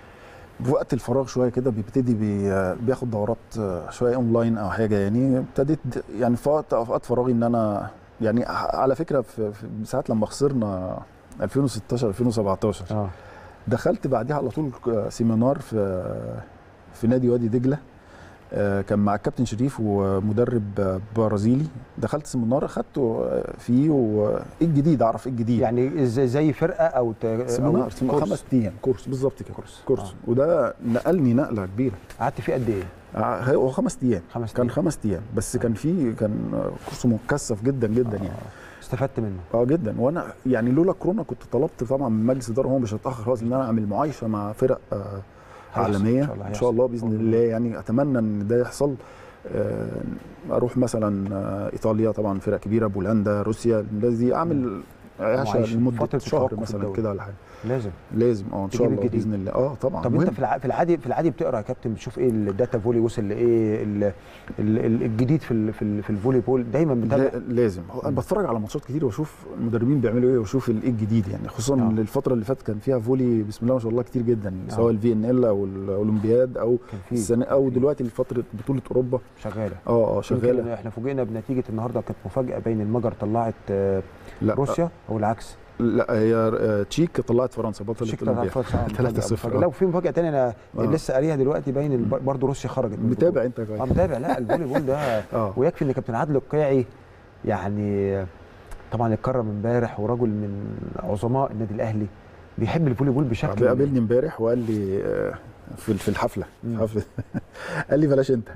في وقت الفراغ شويه كده بيبتدي بي بياخد دورات شويه اونلاين او حاجه يعني ابتديت يعني في وقت اوقات فراغي ان انا يعني على فكره في, في ساعات لما خسرنا 2016 2017 اه دخلت بعديها على طول سيمينار في في نادي وادي دجله آه، كان مع الكابتن شريف ومدرب آه، برازيلي دخلت سيمينار اخدته آه، فيه وايه الجديد اعرف ايه الجديد يعني زي زي فرقه او ت- أو سيمينار سيمينار كورس. خمس ايام كورس بالظبط كده كورس. كورس آه. وده نقلني نقله كبيره قعدت فيه قد ايه؟ آه، هو خمس ايام خمس كان أيام. خمس ايام بس كان فيه كان آه، كورس مكثف جدا جدا يعني آه. استفدت منه اه جدا وانا يعني لولا كورونا كنت طلبت طبعا من مجلس الاداره هو مش هيتاخر خالص ان انا اعمل معايشه مع فرق آه هيحصل عالميه إن شاء الله ان شاء الله هيحصل. باذن الله يعني اتمنى ان ده يحصل آه، اروح مثلا آه، ايطاليا طبعا فرق كبيره بولندا روسيا الناس دي اعمل عشاء معايشة. لمده فترة شهر توقف مثلا الدوري. كده ولا حاجه لازم لازم اه ان شاء تجيب الله الجديد. باذن الله اه طبعا طب مهم. انت في الع- في العادي في العادي بتقرا يا كابتن بتشوف ايه الداتا فولي وصل لايه ال- ال- ال- الجديد في ال- في ال- في الفولي بول دايما بتابع لا- لازم هو انا بتفرج على ماتشات كتير واشوف المدربين بيعملوا ايه واشوف الايه الجديد يعني خصوصا آه. الفتره اللي فاتت كان فيها فولي بسم الله ما شاء الله كتير جدا آه. سواء الفي ان ال او الاولمبياد او كان في السنه او في- دلوقتي فتره بطوله اوروبا شغاله اه اه يمكن شغاله احنا فوجئنا بنتيجه النهارده كانت مفاجاه بين المجر طلعت آه، لا روسيا او العكس لا هي آه، تشيك طلعت فرنسا بطله تشيك طلعت الاولمبياد فرنسا آه، مفاجأة- 3-0 مفاجأة. لا وفي مفاجاه ثانيه انا آه. لسه قاريها دلوقتي باين الب- برضه روسيا خرجت من البطولة. متابع انت اه كويس متابع لا الفولي بول ده اه ويكفي ان كابتن عادل القيعي يعني طبعا اتكرم امبارح ورجل من عظماء النادي الاهلي بيحب الفولي بول بشكل قابلني امبارح وقال لي آه، في في الحفله مم. حفله قال لي بلاش انت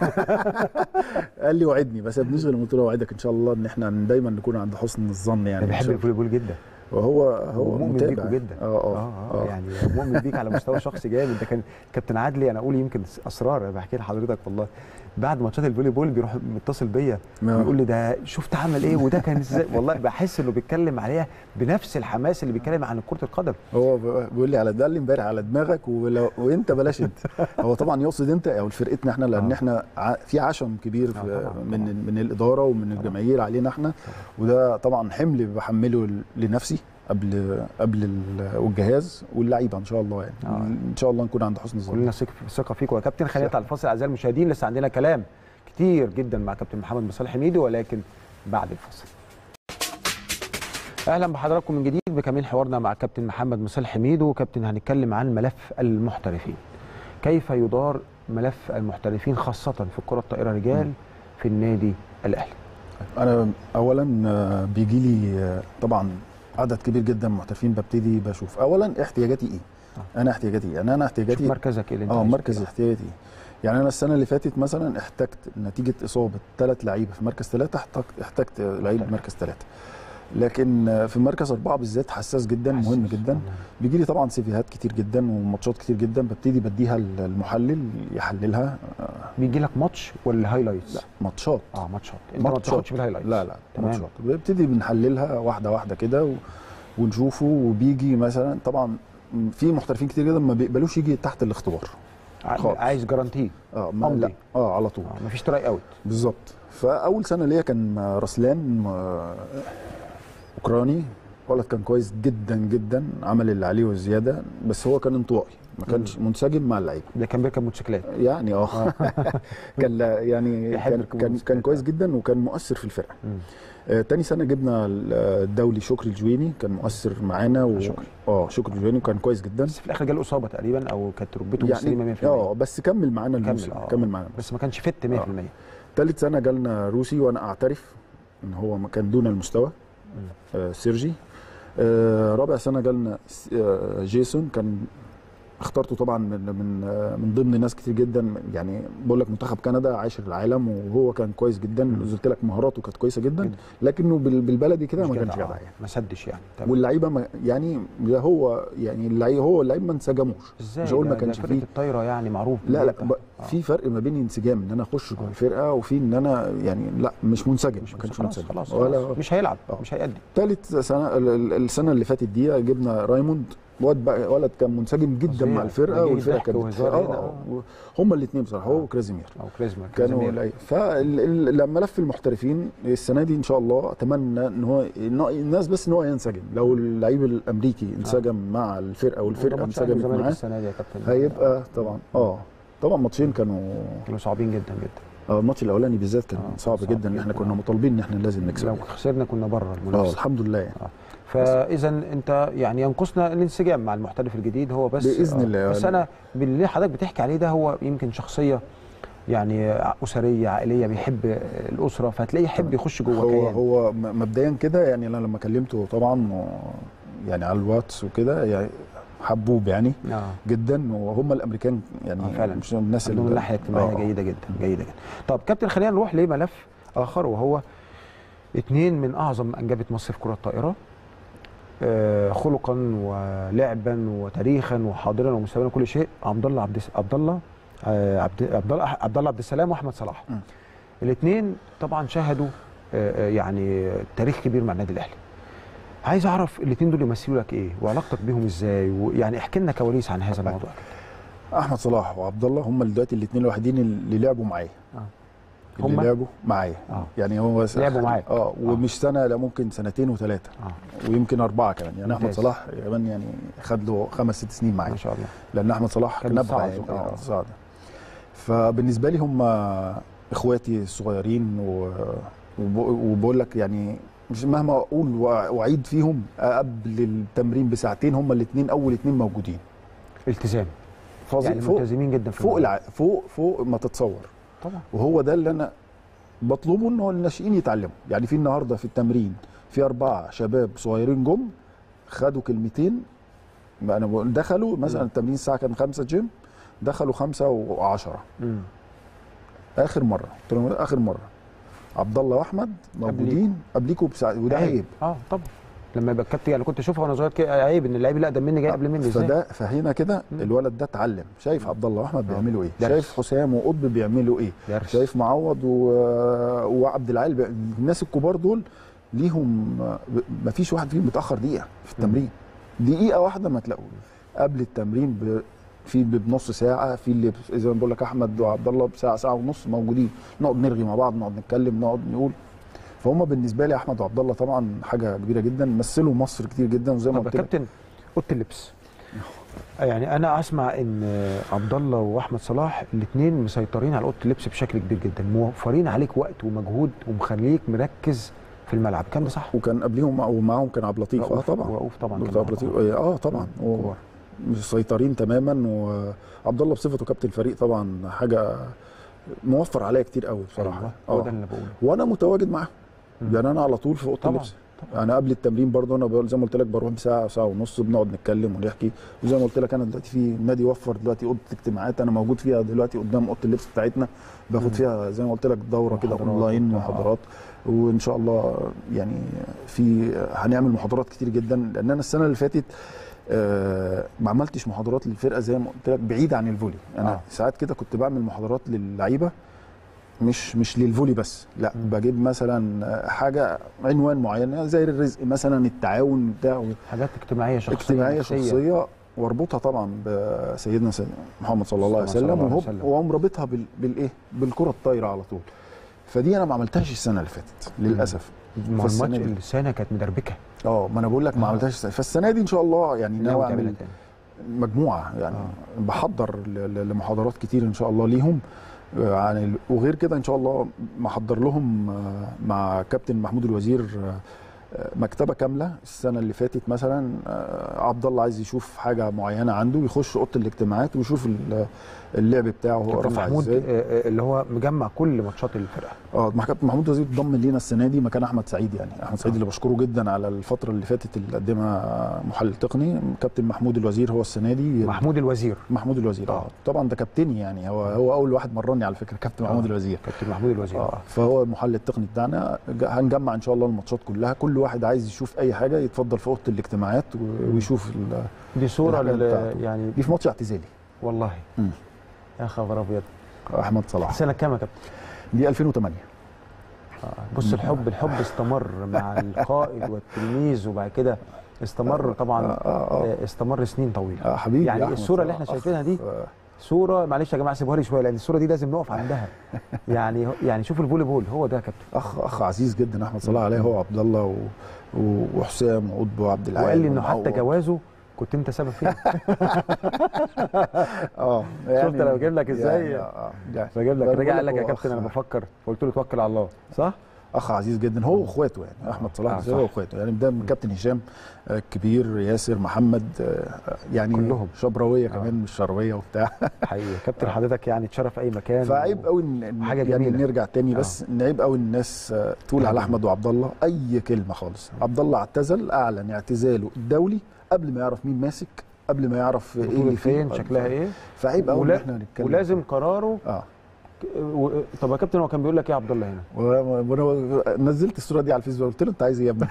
قال لي وعدني بس بنشغل قلت له اوعدك ان شاء الله ان احنا دايما نكون عند حسن الظن يعني انا إن بحب شاء الله. الفولي بول جدا وهو هو ومؤمن متابع بيكوا جدا. اه اه اه, اه يعني مؤمن بيك على مستوى شخصي جامد ده كان كابتن عادلي انا اقول يمكن اسرار انا بحكي لحضرتك والله بعد ماتشات الفولي بول بيروح متصل بيا آه. ويقول لي ده شفت عمل ايه وده كان ازاي والله بحس انه بيتكلم عليها بنفس الحماس اللي بيتكلم عن كره القدم هو ب- بيقول لي على ده اللي امبارح على دماغك ولو وانت بلاش انت هو طبعا يقصد انت او فرقتنا احنا لان آه. احنا ع- في عشم كبير آه في طبعاً، من طبعاً. من الاداره ومن الجماهير علينا احنا وده طبعا حمل بحمله ل- لنفسي قبل قبل ال- والجهاز واللعيبه ان شاء الله يعني آه. ان شاء الله نكون عند حسن الظن كلنا ثق- ثقه فيكم يا كابتن خلينا نطلع الفاصل اعزائي المشاهدين لسه عندنا كلام كتير جدا مع كابتن محمد مصالح حميدو ولكن بعد الفاصل اهلا بحضراتكم من جديد بكمين حوارنا مع كابتن محمد مصالح حميدو كابتن هنتكلم عن ملف المحترفين كيف يدار ملف المحترفين خاصه في الكره الطائره رجال في النادي الاهلي انا اولا آه، بيجي لي آه، طبعا عدد كبير جدا من المحترفين ببتدي بشوف اولا احتياجاتي ايه انا احتياجاتي ايه يعني انا شوف احتياجاتي مركزك ايه اللي انت اه عايزه مركز كده. احتياجاتي إيه؟ يعني انا السنه اللي فاتت مثلا احتجت نتيجه اصابه ثلاث لعيبه في مركز ثلاثه احتجت احتجت لعيب محترف. مركز ثلاثه لكن آه، في مركز اربعه بالذات حساس جدا مهم حساس. جدا بيجي لي طبعا سيفيهات كتير جدا وماتشات كتير جدا ببتدي بديها المحلل يحللها آه، بيجي لك ماتش ولا هايلايتس لا ماتشات اه ماتشات انت ما ماتشات. بتاخدش بالهايلايتس لا لا تمام. ماتشات بنبتدي بنحللها واحده واحده كده و... ونشوفه وبيجي مثلا طبعا في محترفين كتير جدا ما بيقبلوش يجي تحت الاختبار ع- خالص. عايز جارانتي اه ما أمضي. لا اه على طول اه مفيش تراي اوت بالظبط فاول سنه ليا كان رسلان آه، اوكراني ولد كان كويس جدا جدا عمل اللي عليه والزياده بس هو كان انطوائي ما كانش منسجم مع اللعيبه ده كان بيركب موتوسيكلات يعني اه كان لا- يعني يحب كان يركب كان, موتوسيكلات. كان كويس جدا وكان مؤثر في الفرقه مم. آه تاني سنه جبنا الدولي شكري الجويني كان مؤثر معانا و... شكري. اه شكري الجويني وكان كويس جدا بس في الاخر جاله اصابه تقريبا او كانت ركبته مش سليمه 100% اه بس كمل معانا كمل الموسم اه كمل معانا بس ما كانش فت 100% ثالث سنه جالنا روسي وانا اعترف ان هو ما كان دون المستوى آه سيرجي آه رابع سنه جالنا س- آه جيسون كان اخترته طبعا من من آه من ضمن ناس كتير جدا يعني بقول لك منتخب كندا عاشر العالم وهو كان كويس جدا قلت لك مهاراته كانت كويسه جدا جدا. لكنه بال- بالبلدي كده مش ما جدع، كانش آه، جدع يعني ما سدش يعني تمام. واللعيبه ما يعني لا هو يعني اللعيبه هو اللعيب ما انسجموش ازاي مش هقول ده- ما ده كانش فرقه فيه الطايره يعني معروف لا لا بتاع- ب- آه. في فرق ما بين انسجام ان انا اخش جوه الفرقه وفي ان انا يعني لا مش منسجم مش ما كانش خلاص منسجم خلاص, ولا خلاص مش هيلعب آه. مش هيأدي ثالث سنه ال- ال- السنه اللي فاتت دي جبنا رايموند ولد بقى ولد كان منسجم جدا فظيع. مع الفرقه ده جه والفرقه ضحك كانت وهزار اه هنا، آه. آه. هما الاثنين بصراحه هو وكرازيمير او كريزما كانوا كازيمير. الأي- فلما لف المحترفين السنه دي ان شاء الله اتمنى ان هو إن هو- الناس بس ان هو ينسجم لو اللعيب الامريكي انسجم مع الفرقه والفرقه وده ماتش أهلي انسجمت والزمالك معاه السنه دي يا كابتن هيبقى طبعا اه طبعا ماتشين كانوا كانوا صعبين جدا جدا اه الماتش الاولاني بالذات كان آه، صعب صعب جدا جدا. احنا كنا آه. مطالبين ان احنا لازم نكسب لو يعني. خسرنا كنا بره اه المنافسه الحمد لله يعني. فاذا انت يعني ينقصنا الانسجام مع المحترف الجديد هو بس بإذن آه، الله بس يعني. انا باللي حضرتك بتحكي عليه ده هو يمكن شخصيه يعني اسريه عائليه بيحب الاسره فهتلاقيه يحب يخش جوه هو كيان هو م- مبدئيا كده يعني انا لما كلمته طبعا و- يعني على الواتس وكده يعني حبوب يعني اه جدا وهم الامريكان يعني آه، فعلا. مش الناس عندهم اللي- الناحيه الاجتماعيه آه. جيده جدا جيده جدا طب كابتن خلينا نروح لملف اخر وهو اثنين من اعظم انجبه مصر في كره الطائره آه، خلقا ولعبا وتاريخا وحاضرا ومستقبلا كل شيء عبد الله عبد عبد الله آه، عبد عبد الله عبد الله عبد السلام واحمد صلاح م. الاثنين طبعا شهدوا آه، آه، يعني تاريخ كبير مع النادي الاهلي عايز اعرف الاثنين دول يمثلوا لك ايه وعلاقتك بيهم ازاي ويعني احكي لنا كواليس عن هذا الموضوع احمد صلاح وعبد الله هم دلوقتي الاثنين الوحيدين اللي لعبوا معايا آه. اللي هما؟ لعبوا معايا آه. يعني هو س- لعبوا معاك. اه ومش سنه لا ممكن سنتين وثلاثه اه ويمكن اربعه كمان يعني احمد ممتاز. صلاح كمان يعني خد له خمس ست سنين معايا ما شاء الله لان احمد صلاح كان كان صعب نبغى يعني صغير. اه صعب فبالنسبه لي هم اخواتي الصغيرين و... وب... وبقول لك يعني مش مهما اقول وأ- واعيد فيهم قبل التمرين بساعتين هم الاثنين اول اثنين موجودين التزام فظيع يعني فوق ملتزمين جدا في فوق الموضوع. الع... فوق فوق ما تتصور طبعا وهو ده اللي انا بطلبه ان هو الناشئين يتعلموا يعني في النهارده في التمرين في اربعه شباب صغيرين جم خدوا كلمتين ما انا بقول دخلوا مثلا مم. التمرين الساعه كان خمسة جيم دخلوا خمسة وعشرة مم. اخر مره قلت لهم اخر مره عبد الله واحمد موجودين قبليكوا بساعه وده عيب اه طبعا لما يبقى الكابتن يعني كنت اشوفها وانا صغير كده عيب ان اللعيب اللي اقدم مني جاي قبل مني ازاي فده فهنا كده مم. الولد ده اتعلم شايف عبد الله واحمد آه. بيعملوا ايه درس. شايف حسام وقطب بيعملوا ايه درس. شايف معوض و... وعبد العال بي- الناس الكبار دول ليهم ما فيش واحد فيهم متاخر دقيقه في التمرين دقيقه واحده ما تلاقوه قبل التمرين ب... في اللي بنص ساعه في اللي ب- زي ما بقول لك احمد وعبد الله بساعه ساعه ونص موجودين نقعد نرغي مع بعض نقعد نتكلم نقعد نقول فهم بالنسبه لي احمد وعبد الله طبعا حاجه كبيره جدا مثلوا مصر كتير جدا وزي ما طب يا قلت لك كابتن اوضه اللبس يعني انا اسمع ان عبد الله واحمد صلاح الاثنين مسيطرين على اوضه اللبس بشكل كبير جدا موفرين عليك وقت ومجهود ومخليك مركز في الملعب كان ده صح وكان قبليهم ومعاهم كان عبد اللطيف اه رؤوف- طبعا رؤوف طبعا دكتور كان عبد معاهم. اللطيف اه طبعا و- كبار. مسيطرين تماما وعبد الله بصفته كابتن الفريق طبعا حاجه موفر عليا كتير قوي بصراحه أيوة، هو ده اه اللي أنا بقوله وانا متواجد معاهم مم. يعني انا على طول في اوضه طبعا اللبس يعني قبل التمرين برضه انا بقول- زي ما قلت لك بروح بساعه ساعه ونص بنقعد نتكلم ونحكي وزي ما قلت لك انا دلوقتي في نادي وفر دلوقتي اوضه اجتماعات انا موجود فيها دلوقتي قدام اوضه اللبس بتاعتنا مم. باخد فيها زي ما قلت لك دوره كده محاضرات اونلاين وبتاع. محاضرات وان شاء الله يعني في هنعمل محاضرات كتير جدا لان انا السنه اللي فاتت آه، ما عملتش محاضرات للفرقه زي ما قلت لك بعيده عن الفولي انا آه. آه. ساعات كده كنت بعمل محاضرات للعيبه مش مش للفولي بس لا مم. بجيب مثلا حاجه عنوان معين زي الرزق مثلا التعاون بتاع حاجات اجتماعيه شخصيه اجتماعيه نفسية. شخصيه واربطها طبعا بسيدنا سيد- محمد صلى الله عليه صلى الله وسلم عليه وهو وسلم. وقام رابطها بال- بالايه بالكره الطايره على طول فدي انا ما عملتهاش السنه اللي فاتت للاسف ما هو فالسنة الماتش دي. السنه كانت مدربكه اه ما انا بقول لك ما آه. عملتهاش السنة. فالسنه دي ان شاء الله يعني ناوي ناوي اعمل تعملها تاني مجموعه يعني آه. بحضر ل- ل- لمحاضرات كتير ان شاء الله ليهم آه، عن ال- وغير كده ان شاء الله محضر لهم آه، مع كابتن محمود الوزير آه، آه، مكتبه كامله السنه اللي فاتت مثلا آه، عبد الله عايز يشوف حاجه معينه عنده يخش اوضه الاجتماعات ويشوف ال- اللعب بتاعه هو كابتن رفع محمود ازاي آه، آه، اللي هو مجمع كل ماتشات الفرقه اه مع كابتن محمود وزير ضم لينا السنه دي مكان احمد سعيد يعني احمد سعيد اللي بشكره جدا على الفتره اللي فاتت اللي قدمها محلل تقني كابتن محمود الوزير هو السنه دي محمود الوزير محمود الوزير اه طبعا ده كابتني يعني هو هو اول واحد مرني على فكره كابتن آه. محمود الوزير كابتن محمود الوزير اه فهو المحلل التقني بتاعنا ج- هنجمع ان شاء الله الماتشات كلها كل واحد عايز يشوف اي حاجه يتفضل في اوضه الاجتماعات و- ويشوف ال- دي صوره الحاجات لل- بتاعته. يعني دي في ماتش اعتزالي والله مم. يا خبر ابيض احمد صلاح سنه كام يا كابتن دي 2008 آه، بص الحب الحب استمر مع القائد والتلميذ وبعد كده استمر طبعا آه آه آه. آه، استمر سنين طويله آه حبيبي يعني أحمد الصورة اللي صلاح. احنا شايفينها دي آه. صوره معلش يا جماعه سيبوها لي شويه لان الصوره دي لازم نقف عندها يعني يعني شوف الفولي بول هو ده يا كابتن اخ اخ عزيز جدا احمد صلاح عليه هو عبد الله و... و... وحسام وقطب وعبد العال وقال لي انه حتى ومعوض. جوازه كنت انت سبب فيه اه شفت انا بجيب لك ازاي؟ يعني آه. يعني فجاب لك بقول رجع قال لك يا هو كابتن انا أخ- بفكر فقلت له توكل على الله صح؟ اخ عزيز جدا هو واخواته يعني احمد صلاح آه، آه صح. هو واخواته يعني ده كابتن هشام آه، الكبير ياسر محمد آه، يعني كلهم. شبراويه آه. كمان مش شرويه وبتاع حقيقي كابتن حضرتك يعني تشرف اي مكان فعيب قوي ان حاجة يعني جميلة. نرجع تاني بس ان عيب قوي الناس آه، تقول حاجة على جميلة. احمد وعبد الله اي كلمه خالص عبد الله اعتزل اعلن اعتزاله الدولي قبل ما يعرف مين ماسك قبل ما يعرف ايه بطولة اللي فيه فين شكلها ايه فعيب قوي ان ولا- احنا نتكلم ولازم قراره اه و... طب يا كابتن هو كان بيقول لك ايه يا عبد الله هنا؟ و- وانا نزلت الصوره دي على الفيسبوك قلت له انت عايز ايه يا ابني؟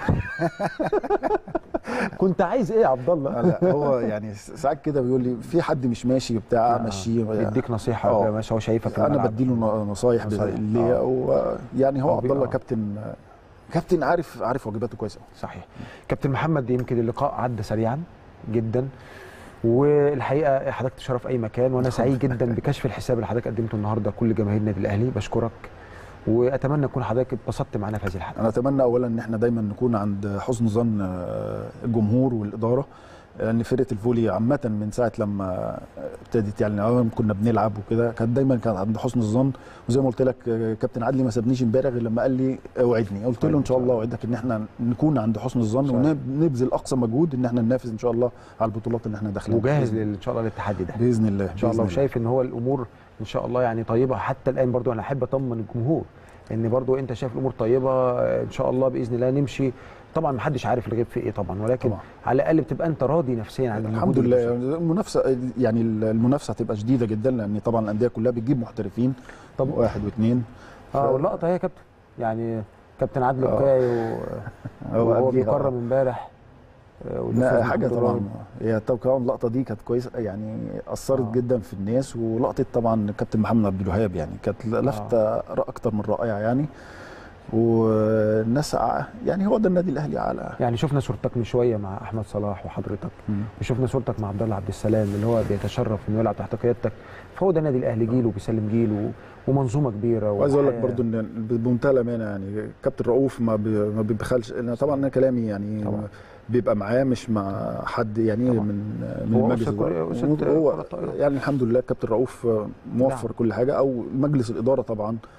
كنت عايز ايه يا عبد الله؟ لا هو يعني ساعات كده بيقول لي في حد مش ماشي بتاع آه. مشيه يديك نصيحه آه. ماشي هو شايفك في انا الملعب. بديله ن- نصايح نصايح. ليا آه. ويعني هو هو عبد بي- الله آه. كابتن كابتن عارف عارف واجباته كويس قوي صحيح كابتن محمد يمكن اللقاء عدى سريعا جدا والحقيقه حضرتك تشرف اي مكان وانا سعيد جدا بكشف الحساب اللي حضرتك قدمته النهارده لكل جماهير النادي الاهلي بشكرك واتمنى تكون حضرتك اتبسطت معانا في هذه الحلقه انا اتمنى اولا ان احنا دايما نكون عند حسن ظن آه، الجمهور والاداره لان فرقه الفولي عامه من ساعه لما ابتدت يعني اول ما كنا بنلعب وكده كانت دايما كانت عند حسن الظن وزي ما قلت لك آه، كابتن عدلي ما سابنيش امبارح غير لما قال لي اوعدني قلت له ان شاء الله اوعدك ان احنا نكون عند حسن الظن إن شاء الله. ونبذل اقصى مجهود ان احنا ننافس ان شاء الله على البطولات اللي احنا داخلين وجاهز بإذن- لل- ان شاء الله للتحدي ده باذن الله ان شاء الله بإذن وشايف ان هو الامور ان شاء الله يعني طيبه حتى الان برضو انا احب اطمن الجمهور ان برضو انت شايف الامور طيبه ان شاء الله باذن الله نمشي طبعا ما حدش عارف الغيب في ايه طبعا ولكن طبعا. على الاقل بتبقى انت راضي نفسيا عن الحمد المجهود لله اللي بتبذله. يعني المنافسه يعني المنافسه هتبقى شديده جدا لان طبعا الانديه كلها بتجيب محترفين طب واحد واثنين اه واللقطه هي يا كابتن يعني كابتن عادل آه. القاعي و- هو وهو قبليها. بيكرم امبارح آه، ودفع لا محمود حاجه طبعا إبراهيم. هي طبعا اللقطه دي كانت كويسه يعني اثرت آه. آه. جدا في الناس ولقطه طبعا كابتن محمد عبد الوهاب يعني كانت لفته آه. اكتر من رائعه يعني والناس ع- يعني هو ده النادي الاهلي على يعني شفنا صورتك من شويه مع احمد صلاح وحضرتك وشفنا صورتك مع عبد الله عبد السلام اللي هو بيتشرف انه يلعب تحت قيادتك فهو ده النادي الاهلي جيل وبيسلم جيل و... ومنظومه كبيره وعايز اقول لك وحياة- برضو ان بمنتهى الامانه يعني كابتن رؤوف ما بي ما بيبخلش لأن طبعا انا كلامي يعني طبعا. بيبقى معاه مش مع حد يعني طبعا. من من هو المجلس أسد كرة- الإدارة. أسد هو كرة طائرة. يعني الحمد لله كابتن رؤوف موفر نعم. كل حاجه او مجلس الاداره طبعا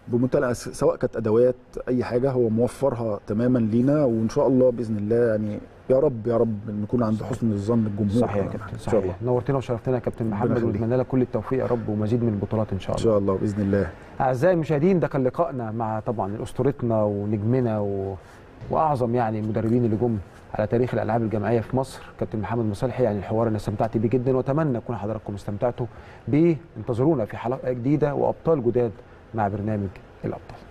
بمنتهى الأس- سواء كانت ادوات اي حاجه هو موفرها تماما لينا وان شاء الله باذن الله يعني يا رب يا رب نكون عند حسن الظن الجمهور صحيح يا يعني كابتن ان شاء الله صحيح نورتنا وشرفتنا يا كابتن محمد يخليك. ونتمنى لك كل التوفيق يا رب ومزيد من البطولات ان شاء ان الله شاء الله باذن الله اعزائي المشاهدين ده كان لقائنا مع طبعا اسطورتنا ونجمنا و... واعظم يعني المدربين اللي جم على تاريخ الالعاب الجماعيه في مصر كابتن محمد مصالحي يعني الحوار انا استمتعت بيه جدا واتمنى تكون حضراتكم استمتعتوا بيه انتظرونا في حلقه جديده وابطال جداد مع برنامج الابطال